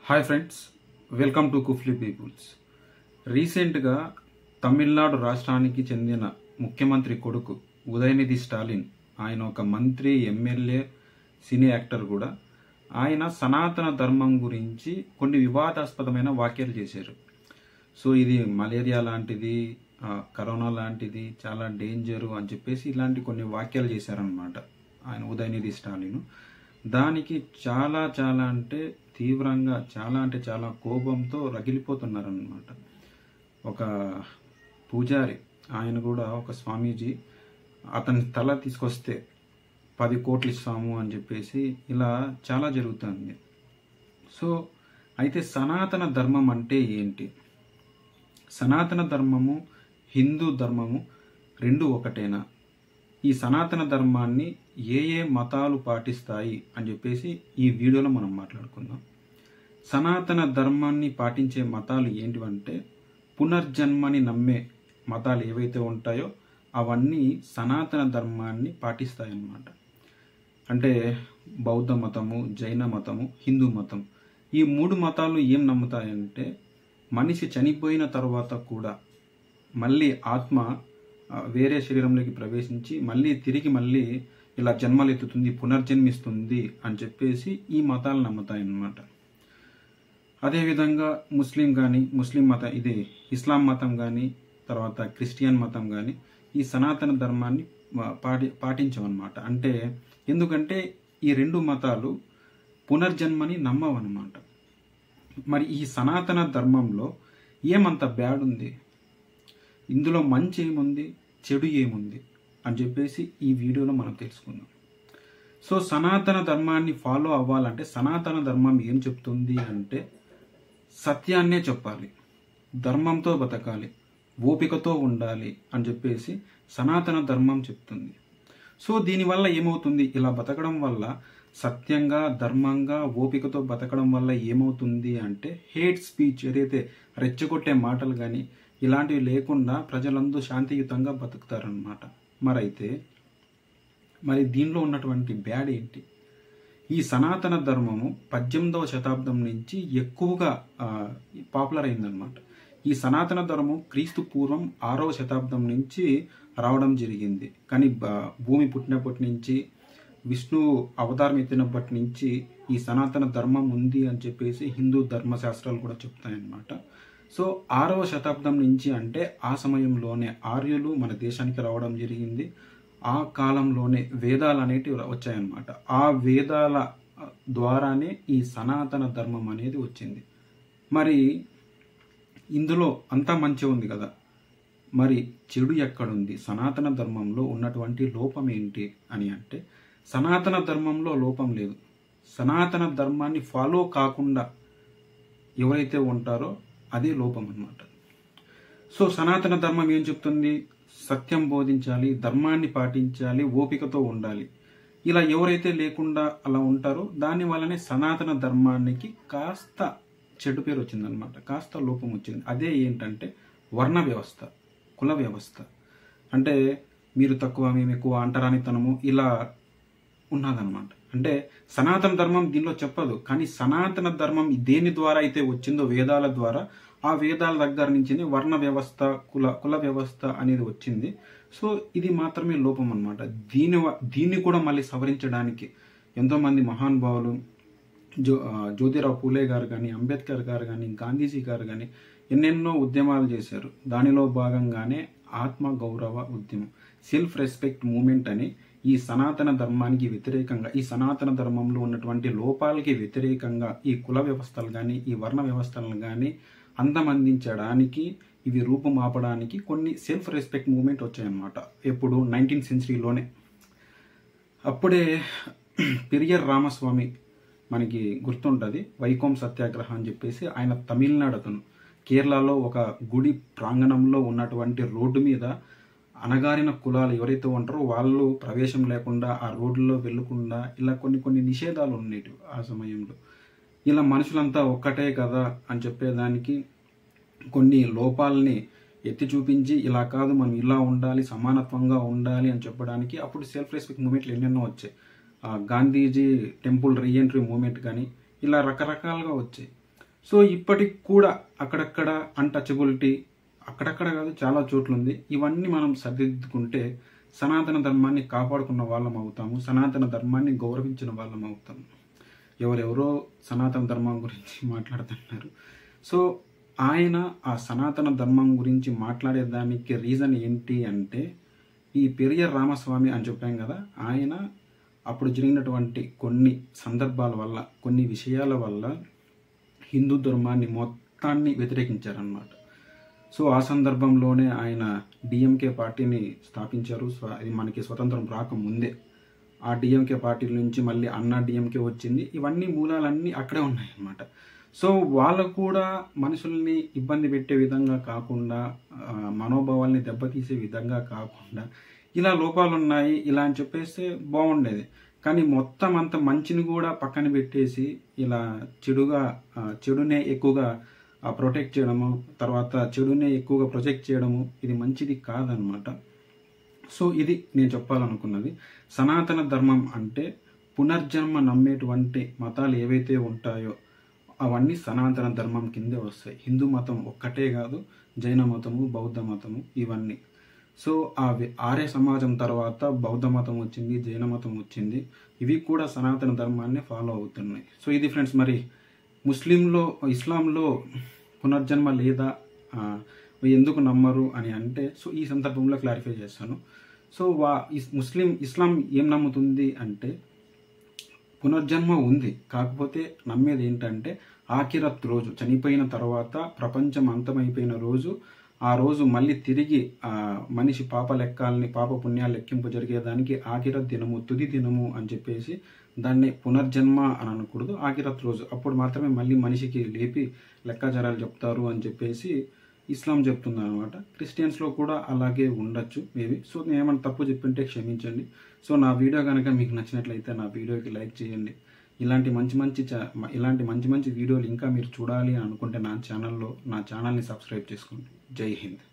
hi friends welcome to కుఫ్లీ peoples రీసెంట్గా తమిళనాడు రాష్ట్రానికి చెందిన ముఖ్యమంత్రి కొడుకు ఉదయనిధి స్టాలిన్ ఆయన ఒక మంత్రి ఎమ్మెల్యే సినీ యాక్టర్ కూడా ఆయన సనాతన ధర్మం గురించి కొన్ని వివాదాస్పదమైన వ్యాఖ్యలు చేశారు సో ఇది మలేరియా లాంటిది ఆ, కరోనా లాంటిది చాలా డేంజరు అని చెప్పేసి ఇలాంటి కొన్ని వ్యాఖ్యలు చేశారనమాట ఆయన ఉదయనిధి స్టాలిన్ దానికి చాలా చాలా అంటే తీవ్రంగా చాలా అంటే చాలా కోపంతో రగిలిపోతున్నారనమాట ఒక పూజారి ఆయన కూడా ఒక స్వామీజీ అతని తల తీసుకొస్తే పది కోట్లు ఇస్తాము అని చెప్పేసి ఇలా చాలా జరుగుతుంది సో అయితే సనాతన ధర్మం అంటే ఏంటి సనాతన ధర్మము హిందూ ధర్మము రెండు ఒకటేనా ఈ సనాతన ధర్మాన్ని ఏ ఏ మతాలు పాటిస్తాయి అని చెప్పేసి ఈ వీడియోలో మనం మాట్లాడుకుందాం సనాతన ధర్మాన్ని పాటించే మతాలు ఏంటివంటే పునర్జన్మని నమ్మే మతాలు ఏవైతే ఉంటాయో అవన్నీ సనాతన ధర్మాన్ని పాటిస్తాయన్నమాట అంటే బౌద్ధ మతము జైన మతము హిందూ మతం ఈ మూడు మతాలు ఏం నమ్ముతాయంటే మనిషి చనిపోయిన తర్వాత కూడా మళ్ళీ ఆత్మ ఆ, వేరే శరీరంలోకి ప్రవేశించి మళ్ళీ తిరిగి మళ్ళీ ఇలా జన్మలెత్తుతుంది పునర్జన్మిస్తుంది అని చెప్పేసి ఈ మతాలు నమ్ముతాయన్నమాట అదేవిధంగా ముస్లిం కానీ ముస్లిం మతం ఇది ఇస్లాం మతం కానీ తర్వాత క్రిస్టియన్ మతం కానీ ఈ సనాతన ధర్మాన్ని ఆ, పాటి పాటించవన్నమాట అంటే ఎందుకంటే ఈ రెండు మతాలు పునర్జన్మని నమ్మవన్నమాట మరి ఈ సనాతన ధర్మంలో ఏమంత బ్యాడ్ ఉంది ఇందులో మంచి ఏముంది చెడు ఏముంది అని చెప్పేసి ఈ వీడియోలో మనం తెలుసుకుందాం సో సనాతన ధర్మాన్ని ఫాలో అవ్వాలంటే సనాతన ధర్మం ఏం చెప్తుంది అంటే సత్యాన్నే చెప్పాలి ధర్మంతో బతకాలి ఓపికతో ఉండాలి అని చెప్పేసి సనాతన ధర్మం చెప్తుంది సో దీనివల్ల ఏమవుతుంది ఇలా బతకడం వల్ల సత్యంగా ధర్మంగా ఓపికతో బతకడం వల్ల ఏమవుతుంది అంటే హేట్ స్పీచ్ ఏదైతే రెచ్చగొట్టే మాటలు కానీ ఇలాంటివి లేకుండా ప్రజలందరూ శాంతియుతంగా బతుకుతారనమాట మరైతే మరి దీనిలో ఉన్నటువంటి బ్యాడ్ ఏంటి ఈ సనాతన ధర్మము పద్దెనిమిదవ శతాబ్దం నుంచి ఎక్కువగా పాపులర్ అయిందనమాట ఈ సనాతన ధర్మం క్రీస్తు పూర్వం ఆరవ శతాబ్దం నుంచి రావడం జరిగింది కానీ బ- భూమి పుట్టినప్పటి నుంచి విష్ణు అవతారం ఎత్తినప్పటి నుంచి ఈ సనాతన ధర్మం ఉంది అని చెప్పేసి హిందూ ధర్మశాస్త్రాలు కూడా చెప్తాయన్నమాట సో ఆరవ శతాబ్దం నుంచి అంటే ఆ సమయంలోనే ఆర్యులు మన దేశానికి రావడం జరిగింది ఆ కాలంలోనే వేదాలు అనేటివి వచ్చాయన్నమాట ఆ వేదాల ద్వారానే ఈ సనాతన ధర్మం అనేది వచ్చింది మరి ఇందులో అంతా మంచి ఉంది కదా మరి చెడు ఎక్కడుంది సనాతన ధర్మంలో ఉన్నటువంటి లోపం ఏంటి అని అంటే సనాతన ధర్మంలో లోపం లేదు సనాతన ధర్మాన్ని ఫాలో కాకుండా ఎవరైతే ఉంటారో అదే లోపం అన్నమాట సో సనాతన ధర్మం ఏం చెప్తుంది సత్యం బోధించాలి ధర్మాన్ని పాటించాలి ఓపికతో ఉండాలి ఇలా ఎవరైతే లేకుండా అలా ఉంటారో దాని వల్లనే సనాతన ధర్మానికి కాస్త చెడు పేరు వచ్చిందనమాట కాస్త లోపం వచ్చింది అదే ఏంటంటే వర్ణ వ్యవస్థ కుల వ్యవస్థ అంటే మీరు తక్కువ మేము ఎక్కువ అంటరానితనము ఇలా ఉన్నదన్నమాట అంటే సనాతన ధర్మం దీనిలో చెప్పదు కానీ సనాతన ధర్మం దేని ద్వారా అయితే వచ్చిందో వేదాల ద్వారా ఆ వేదాల దగ్గర నుంచి వర్ణ వ్యవస్థ కుల కుల వ్యవస్థ అనేది వచ్చింది సో ఇది మాత్రమే లోపం అన్నమాట దీని వ- దీన్ని కూడా మళ్ళీ సవరించడానికి ఎంతోమంది మహానుభావులు జో ఆ, జ్యోతిరావు పూలే గారు కానీ అంబేద్కర్ గారు కానీ గాంధీజీ గారు కానీ ఎన్నెన్నో ఉద్యమాలు చేశారు దానిలో భాగంగానే ఆత్మ గౌరవ ఉద్యమం సెల్ఫ్ రెస్పెక్ట్ మూమెంట్ అని ఈ సనాతన ధర్మానికి వ్యతిరేకంగా ఈ సనాతన ధర్మంలో ఉన్నటువంటి లోపాలకి వ్యతిరేకంగా ఈ కుల వ్యవస్థలు కానీ ఈ వర్ణ వ్యవస్థలను కానీ అందమందించడానికి ఇవి రూపుమాపడానికి కొన్ని సెల్ఫ్ రెస్పెక్ట్ మూమెంట్ వచ్చాయన్నమాట ఎప్పుడు నైన్టీన్ సెంచరీలోనే అప్పుడే పెరియర్ రామస్వామి మనకి గుర్తుంటుంది వైకోం సత్యాగ్రహం అని చెప్పేసి ఆయన తమిళనాడు అతను కేరళలో ఒక గుడి ప్రాంగణంలో ఉన్నటువంటి రోడ్డు మీద అణగారిన కులాలు ఎవరైతే ఉంటారో వాళ్ళు ప్రవేశం లేకుండా ఆ రోడ్లలో వెళ్ళకుండా ఇలా కొన్ని కొన్ని నిషేధాలు ఉండేవి ఆ సమయంలో ఇలా మనుషులంతా ఒక్కటే కదా అని చెప్పేదానికి కొన్ని లోపాలని ఎత్తి చూపించి ఇలా కాదు మనం ఇలా ఉండాలి సమానత్వంగా ఉండాలి అని చెప్పడానికి అప్పుడు సెల్ఫ్ రెస్పెక్ట్ మూమెంట్లు ఎన్నెన్నో వచ్చాయి ఆ గాంధీజీ టెంపుల్ రీఎంట్రీ మూమెంట్ కానీ ఇలా రకరకాలుగా వచ్చాయి సో ఇప్పటికి కూడా అక్కడక్కడ అన్టచబిలిటీ అక్కడక్కడ కాదు చాలా చోట్ల ఉంది ఇవన్నీ మనం సరిదిద్దుకుంటే సనాతన ధర్మాన్ని కాపాడుకున్న వాళ్ళం అవుతాము సనాతన ధర్మాన్ని గౌరవించిన వాళ్ళం అవుతాము ఎవరెవరో సనాతన ధర్మం గురించి మాట్లాడుతున్నారు సో ఆయన ఆ సనాతన ధర్మం గురించి మాట్లాడేదానికి రీజన్ ఏంటి అంటే ఈ పెరియర్ రామస్వామి అని చెప్పాం కదా ఆయన అప్పుడు జరిగినటువంటి కొన్ని సందర్భాల వల్ల కొన్ని విషయాల వల్ల హిందూ ధర్మాన్ని మొత్తాన్ని వ్యతిరేకించారన్నమాట సో ఆ సందర్భంలోనే ఆయన డిఎంకే పార్టీని స్థాపించారు స్వ- ఇది మనకి స్వతంత్రం రాకముందే ఆ డిఎంకే పార్టీ నుంచి మళ్ళీ అన్నా డిఎంకే వచ్చింది ఇవన్నీ మూలాలన్నీ అక్కడే ఉన్నాయి అన్నమాట సో వాళ్ళకు కూడా మనుషుల్ని ఇబ్బంది పెట్టే విధంగా కాకుండా ఆ, మనోభావాల్ని దెబ్బతీసే విధంగా కాకుండా ఇలా లోపాలు ఉన్నాయి ఇలా అని చెప్పేస్తే బాగుండేది కానీ మొత్తం అంత మంచిని కూడా పక్కన పెట్టేసి ఇలా చెడుగా ఆ, చెడునే ఎక్కువగా ప్రొటెక్ట్ చేయడము తర్వాత చెడునే ఎక్కువగా ప్రొజెక్ట్ చేయడము ఇది మంచిది కాదనమాట సో ఇది నేను చెప్పాలనుకున్నది సనాతన ధర్మం అంటే పునర్జన్మ నమ్మేటువంటి మతాలు ఏవైతే ఉంటాయో అవన్నీ సనాతన ధర్మం కిందే వస్తాయి హిందూ మతం ఒక్కటే కాదు జైన మతము బౌద్ధ మతము ఇవన్నీ సో ఆ వి- ఆర్య సమాజం తర్వాత బౌద్ధ మతం వచ్చింది జైన మతం వచ్చింది ఇవి కూడా సనాతన ధర్మాన్ని ఫాలో అవుతున్నాయి సో ఇది ఫ్రెండ్స్ మరి ముస్లింలో ఇస్లాంలో పునర్జన్మ లేదా ఆ, ఎందుకు నమ్మరు అని అంటే సో ఈ సందర్భంలో క్లారిఫై చేస్తాను సో వా ఇస్- ముస్లిం ఇస్లాం ఏం నమ్ముతుంది అంటే పునర్జన్మ ఉంది కాకపోతే నమ్మేది ఏంటంటే ఆఖిరత్ రోజు చనిపోయిన తర్వాత ప్రపంచం అంతమైపోయిన రోజు ఆ రోజు మళ్ళీ తిరిగి ఆ మనిషి పాప లెక్కాలని పాప పుణ్యాలు లెక్కింపు జరిగేదానికి ఆఖిరత్ దినము తుది దినము అని చెప్పేసి దాన్ని పునర్జన్మ అని అనకూడదు ఆఖిరత్ రోజు అప్పుడు మాత్రమే మళ్ళీ మనిషికి లేపి లెక్కాచారాలు చెప్తారు అని చెప్పేసి ఇస్లాం చెప్తుంది అనమాట క్రిస్టియన్స్లో కూడా అలాగే ఉండొచ్చు మేబీ సో నేను ఏమైనా తప్పు చెప్పింటే క్షమించండి సో నా వీడియో కనుక మీకు నచ్చినట్లయితే నా వీడియోకి లైక్ చేయండి ఇలాంటి మంచి మంచి చా- ఇలాంటి మంచి మంచి వీడియోలు ఇంకా మీరు చూడాలి అనుకుంటే నా ఛానల్లో నా ఛానల్ని సబ్స్క్రైబ్ చేసుకోండి జై హింద్